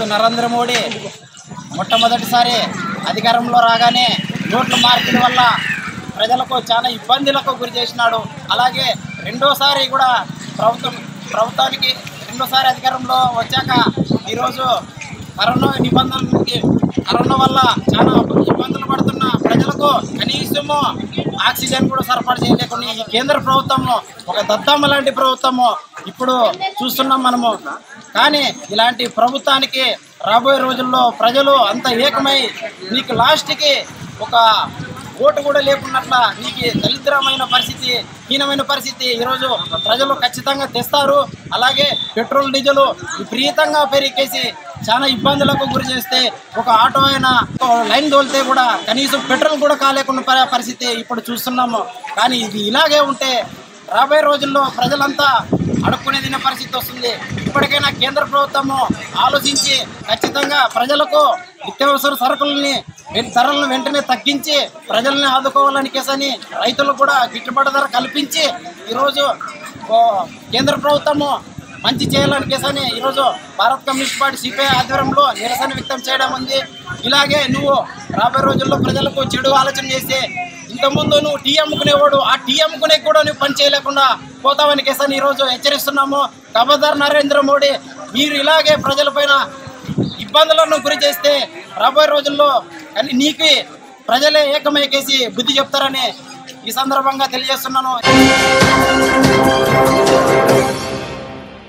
నరేంద్ర మోడీ మొట్టమొదటిసారి అధికారంలో రాగానే నోట్ల మార్పిడి వల్ల ప్రజలకు చాలా ఇబ్బందులకు గురి చేసినాడు అలాగే రెండోసారి కూడా ప్రభుత్వం ప్రభుత్వానికి రెండోసారి అధికారంలో వచ్చాక ఈరోజు కరోనా నిబంధనలకి కరోనా వల్ల చాలా ఇబ్బందులు పడుతున్న ప్రజలకు కనీసము ఆక్సిజన్ కూడా సరఫరా చేయలేకుండా ఈ కేంద్ర ప్రభుత్వము ఒక దద్దమ్మ లాంటి ప్రభుత్వము ఇప్పుడు చూస్తున్నాం మనము కానీ ఇలాంటి ప్రభుత్వానికి రాబోయే రోజుల్లో ప్రజలు అంత ఏకమై నీకు లాస్ట్కి ఒక ఓటు కూడా లేకున్నట్ల నీకు దరిద్రమైన పరిస్థితి హీనమైన పరిస్థితి ఈరోజు ప్రజలు ఖచ్చితంగా తెస్తారు అలాగే పెట్రోల్ డీజిల్ విపరీతంగా పెరిగేసి చాలా ఇబ్బందులకు గురి చేస్తే ఒక ఆటో అయినా ఒక లైన్ తోలితే కూడా కనీసం పెట్రోల్ కూడా కాలేకుండా ప- పరిస్థితి ఇప్పుడు చూస్తున్నాము కానీ ఇది ఇలాగే ఉంటే రాబోయే రోజుల్లో ప్రజలంతా అడుక్కునే తినే పరిస్థితి వస్తుంది ఇప్పటికైనా కేంద్ర ప్రభుత్వము ఆలోచించి ఖచ్చితంగా ప్రజలకు నిత్యావసర సరుకులని వెన్- ధరలను వెంటనే తగ్గించి ప్రజల్ని ఆదుకోవాలని కేసని రైతులకు కూడా గిట్టుబాటు ధర కల్పించి ఈరోజు ఓ కేంద్ర ప్రభుత్వము మంచి చేయాలని కేసని ఈరోజు భారత్ కమ్యూనిస్ట్ పార్టీ సిపిఐ ఆధ్వర్యంలో నిరసన వ్యక్తం చేయడం ఉంది ఇలాగే నువ్వు రాబోయే రోజుల్లో ప్రజలకు చెడు ఆలోచన చేసి ఇంతకుముందు నువ్వు టీ అమ్ముకునేవాడు ఆ టీ అమ్ముకునే కూడా నువ్వు పని చేయలేకుండా పోతావని కేసని ఈరోజు హెచ్చరిస్తున్నాము ఖబర్దార్ నరేంద్ర మోడీ మీరు ఇలాగే ప్రజలపైన ఇబ్బందులను గురి చేస్తే రాబోయే రోజుల్లో కానీ నీకు ప్రజలే ఏకమైకేసి బుద్ధి చెప్తారని ఈ సందర్భంగా తెలియజేస్తున్నాను